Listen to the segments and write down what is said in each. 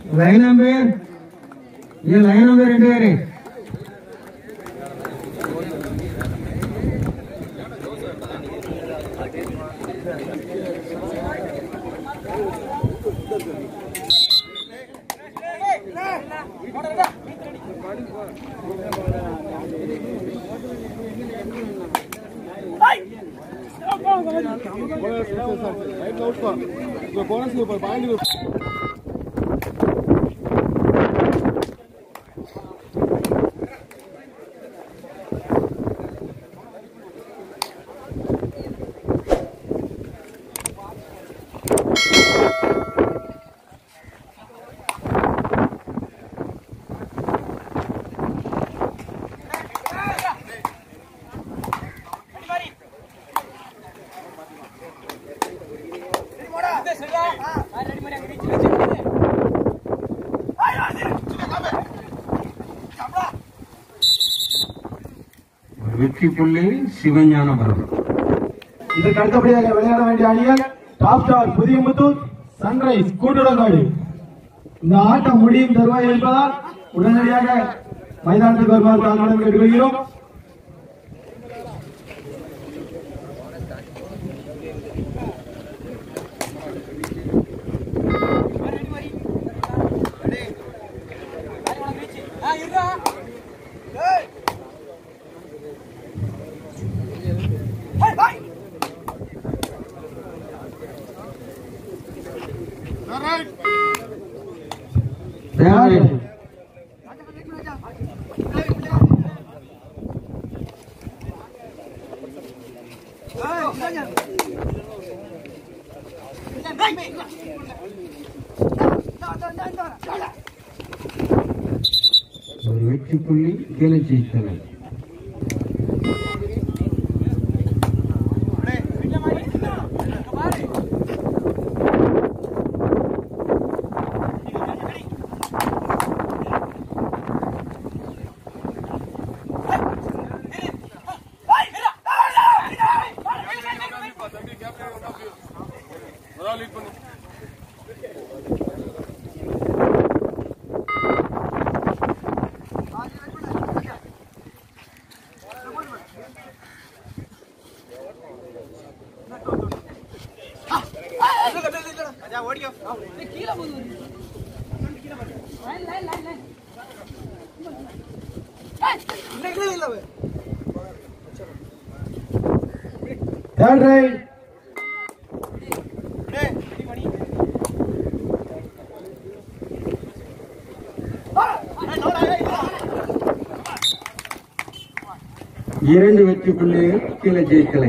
Line అంబేర్ ఈ line అంబేర్ ரெண்டு பேரு வெற்றி புள்ளி சிவஞானபுரம் இதற்கு அடுத்தபடியாக விளையாட வேண்டிய அணிகள் top star Puthiyamputhur sunrise Koottudankadu இந்த ஆட்டம் முடியும் தருவாய் என்பதால் உடனடியாக மைதானத்துக்கு வருமாறு தாங்களுடன் கேட்டுக்கொள்கிறோம் தேவை ஒரு வெற்றி புள்ளி கிளர்ச்சி தலை தேர்ட் ரைட் இரண்டு வெற்றி புள்ளிகள் கிளர்ச்சி தலை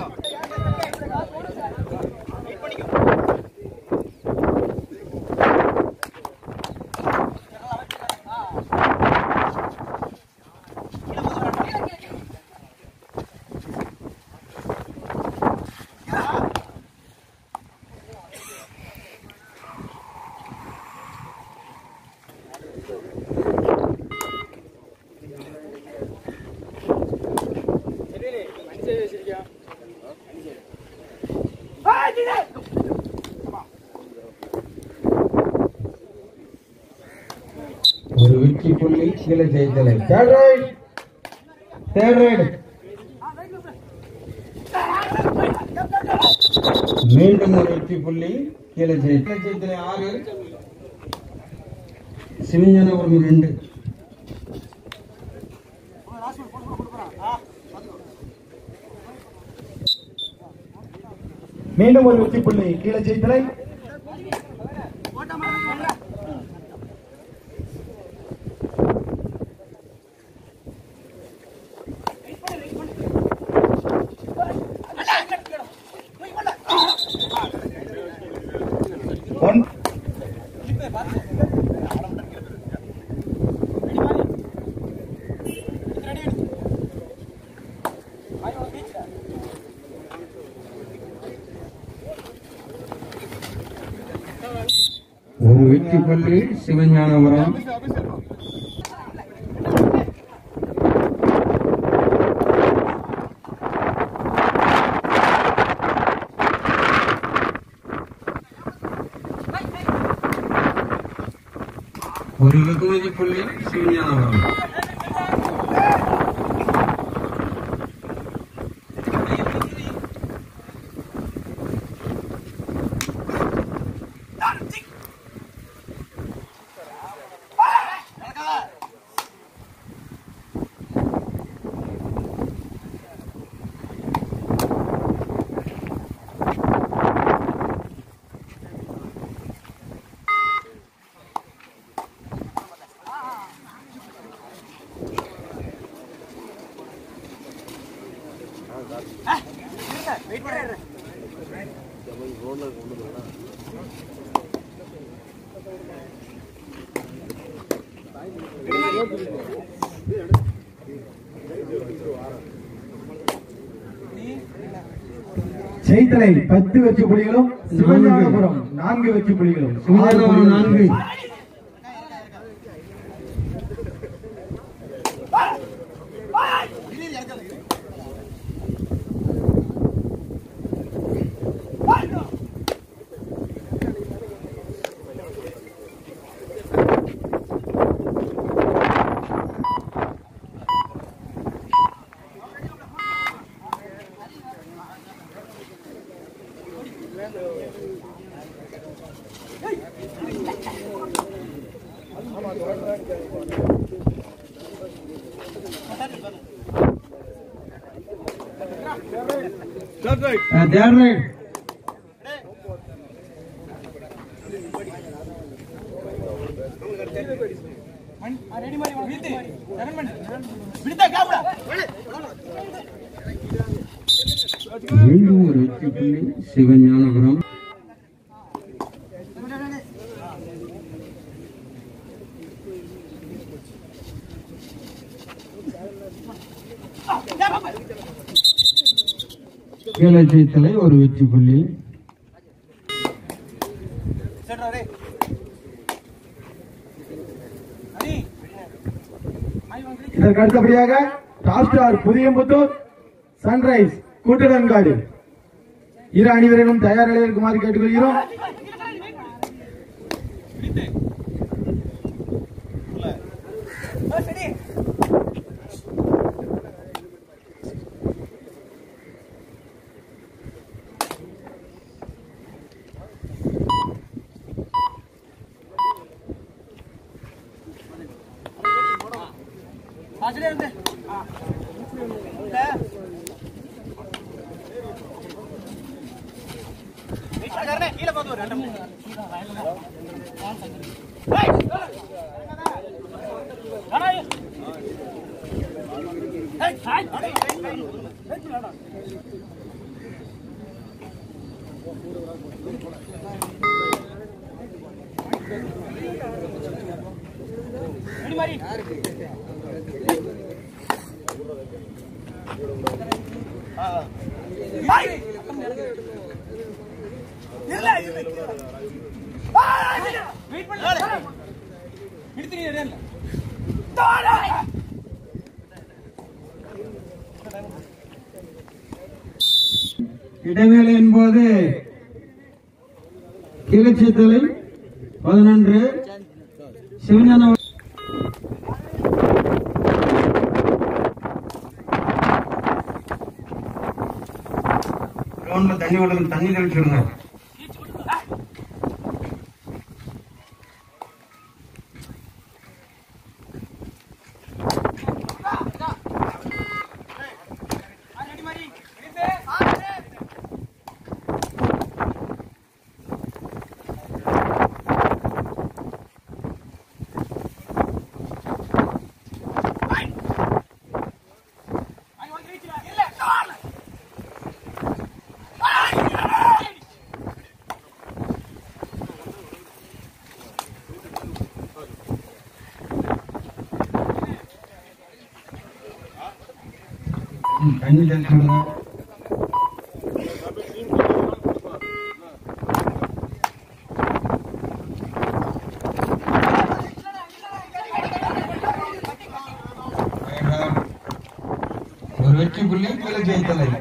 ஒரு வெற்றி புள்ளி கிளர்ச்சி தலை தேர்ட் ரைட் தேர்ட் ரைடு மீண்டும் ஒரு வெற்றி புள்ளி கிளர்ச்சி கிளர்ச்சி தலை ஆறு சிவஞானபுரம் ரெண்டு மீண்டும் ஒரு வெற்றி புள்ளி கீழே ஜெயித்தலை ஒன் ஒரு வெற்றி புள்ளி சிவஞானபுரம் ஒரு வெகுமதி புள்ளி சிவஞானபுரம் செய்தலை பத்து வெற்றி புலிகளும் சிவஞானபுரம் நான்கு வெற்றி புலிகளும் ஆறு சிவஞானபுரம் புலிகள். நான்கு Uh, they are right. மீண்டும் ஒரு வெற்றி புள்ளி சிவஞானபுரம் கீழச்சைத்தலை ஒரு வெற்றி புள்ளி இதற்கு அடுத்தபடியாக top star Puthiyamputhur sunrise Koottudankadu இரு அணிவரிலும் தயார் நிலையில் இருக்குமாறு கேட்டுக்கொள்கிறோம் இடைவேளையின் போது கீழச்சைத்தலை பதினொன்று சிவஞான கிரவுண்ட்ல தண்ணி விடுங்க தண்ணி தெளிச்சுடுங்க ம், தண்ணி தெளிச்சுடுங்க ஒரு வெற்றி புள்ளி கீழச்சைத்தலை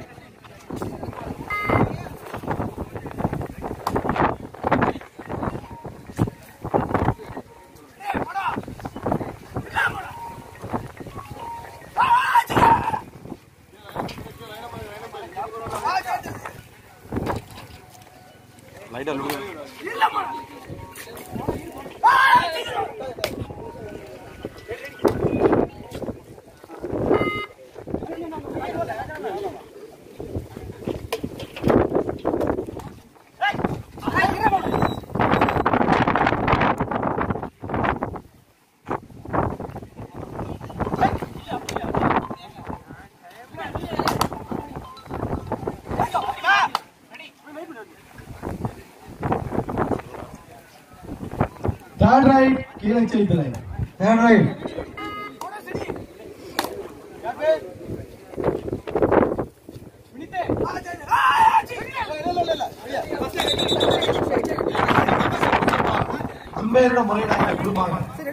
தேர்ட் ரைட் கீழே செய்தலை தேர்ட் ரைட் அம்பையரோட முறையிடாங்க கொடுப்பாங்க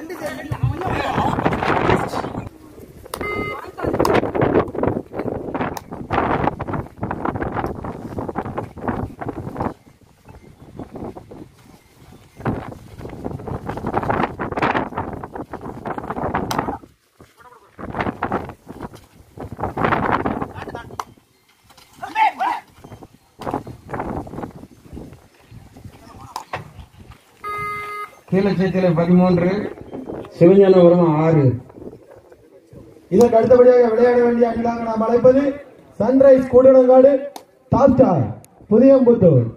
கீழச்சேத்தில பதிமூன்று சிவஞானபுரம் ஆறு இதற்கு அடுத்தபடியாக விளையாட வேண்டிய அணிகளாக நாம் அழைப்பது sunrise Koottudankadu top star Puthiyamputhur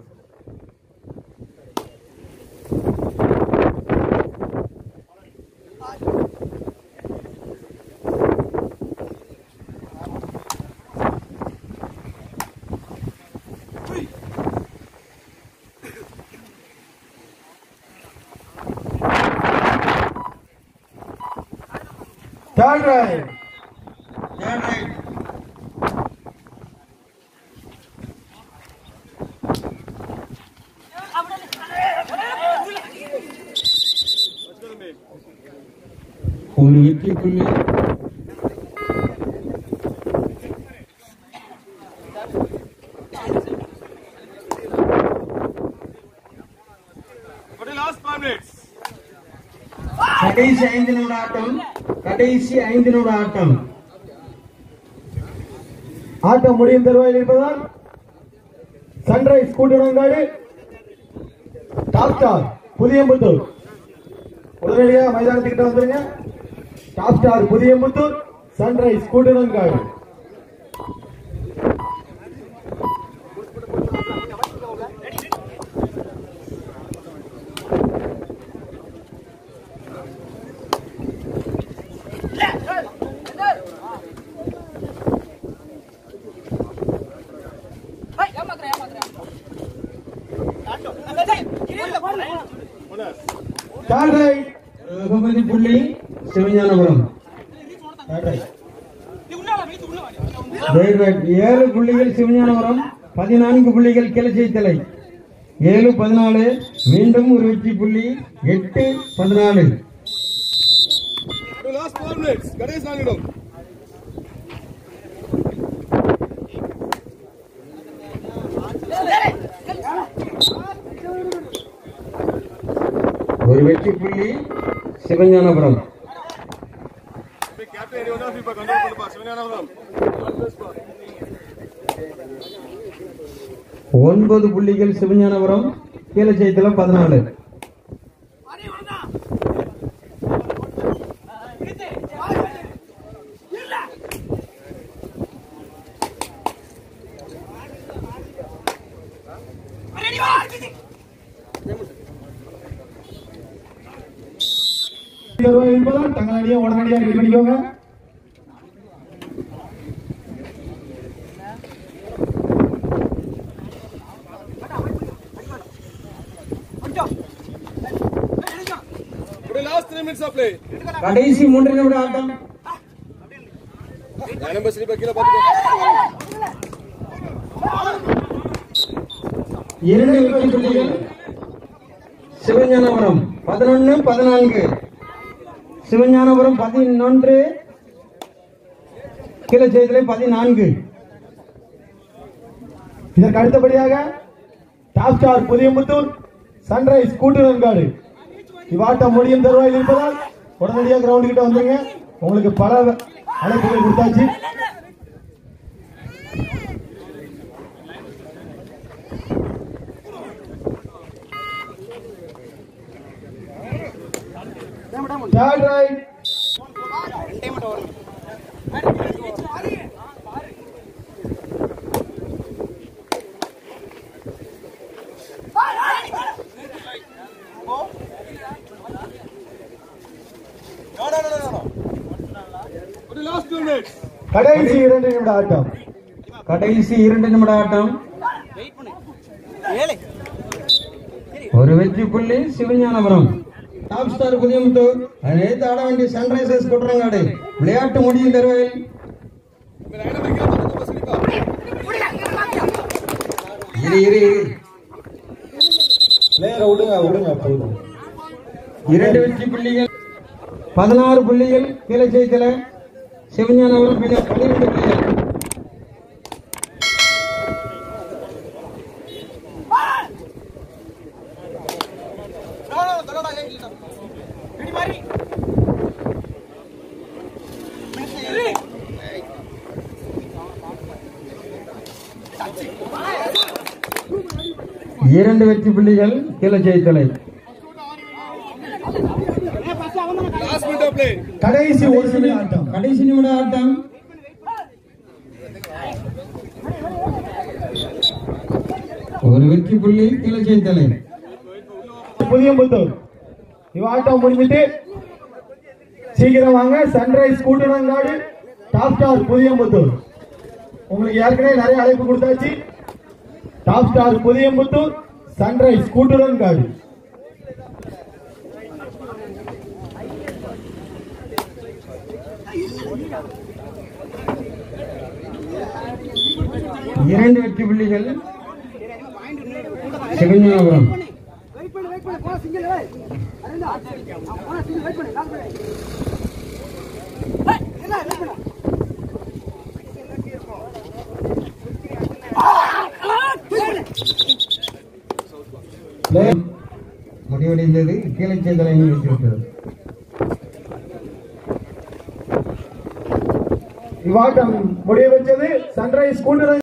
third right third right ஒரு வெற்றி புள்ளி கடைசி ஐந்து நிமிட ஆட்டம் கடைசி ஐந்து நிமிட ஆட்டம் ஆட்டம் முடியும் தருவாயில் இருப்பதால் sunrise Koottudankadu top star Puthiyamputhur உடனடியாக மைதானத்துக்கிட்ட வந்துருங்க top star Puthiyamputhur sunrise Koottudankadu third right பகுதி புள்ளி Sivagnanapuram third right Third right. ஏழு புள்ளிகள் சிவஞானபுரம் பதினான்கு புள்ளிகள் கிளச்சைத்தலை ஏழு பதினாலு மீண்டும் ஒரு வெற்றி புள்ளி எட்டு பதினாலு லாஸ்ட் ஃபோர் மினிட்ஸ் கடைசி நாலு நிமிடம் ஒரு வெற்றி புள்ளி சிவஞானபுரம் கேப்டன் ரெடி வந்தா இப்ப கண்ட்ரோல் பண்ணுப்பா சிவஞானபுரம் ஒன்பது புள்ளிகள் சிவஞானபுரம் கீழச்சைத்தலை பதினாலு தருவாயில் இருப்பதால் தங்கள் அணியை உடனடியாக ரெடி பண்ணிக்கோங்க last three minutes of play கடைசி மூன்று நிமிட ஆட்டம் நம்பர் ஸ்லிப்பை கீழே பார்த்துக்கோ இரண்டு வெற்றி புள்ளிகள் சிவஞானபுரம் பதினொன்னு பதினான்கு சிவஞானபுரம் பதினொன்று கீழச்சைத்தலை பதினான்கு இதற்கு அடுத்தபடியாக top star Puthiyamputhur sunrise Koottudankadu இவ்வாட்டம் முடியும் தருவாயில் இருப்பதால் உடனடியாக கிரவுண்ட் கிட்ட வந்துருங்க உங்களுக்கு பல அழைப்புகள் கொடுத்தாச்சு தேர்ட் ரைட் ஒரு லாஸ்ட் டூ மினிட்ஸ் கடைசி இரண்டு நிமிட ஆட்டம் கடைசி இரண்டு நிமிட ஆட்டம் ஒரு வெற்றி புள்ளி சிவஞானபுரம் டாப் ஸ்டார் புதியமுத்தூர் அதை எடுத்து ஆட வேண்டிய சன்ரைசர்ஸ் குற்றங்காடு விளையாட்டு முடியும் தருவையில் மேல ஐடா வைக்கல பாத்து பசலிப்பா இரு இரு இரு பிளேயரை விடுங்க விடுங்க போதும் இரண்டு வெற்றி புள்ளிகள் பதினாறு புள்ளிகள் கீழே செய்தல சிவஞான அவர்கள் பின்னர் பன்னிரண்டு புள்ளிகள் இரண்டு வெற்றி புள்ளிகள் கீழே செய்தலை லாஸ்ட் மினிட் ஆஃப் பிளே கடைசி ஒரு நிமிட ஆட்டம் கடைசி நிமிட ஆட்டம் ஒரு வெற்றி புள்ளி கீழே செய்தலை புதியம்புத்தூர் இவ ஆட்டம் முடிஞ்சிட்டு சீக்கிரம் வாங்க sunrise Koottudankadu top star Puthiyamputhur உங்களுக்கு ஏற்கனவே நிறைய அழைப்பு கொடுத்தாச்சு top star Puthiyamputhur sunrise Koottudankadu இரண்டு வெற்றி புள்ளிகள் சிவஞாபுரம் வெயிட் பண்ணு வெயிட் பண்ணு போன சிங்கிள் அரவிந்தா அவன் போன சிங்கிள் வெயிட் பண்ணு லாஸ்ட் பண்ணு ஏய் என்ன வெயிட் பண்ணு முடிவடைந்தது கீழே செய்தலை வெற்றி பெற்றது இவ்வாட்டம் முடிய வச்சது சன்ரைஸ் கூட்டுறங்காடு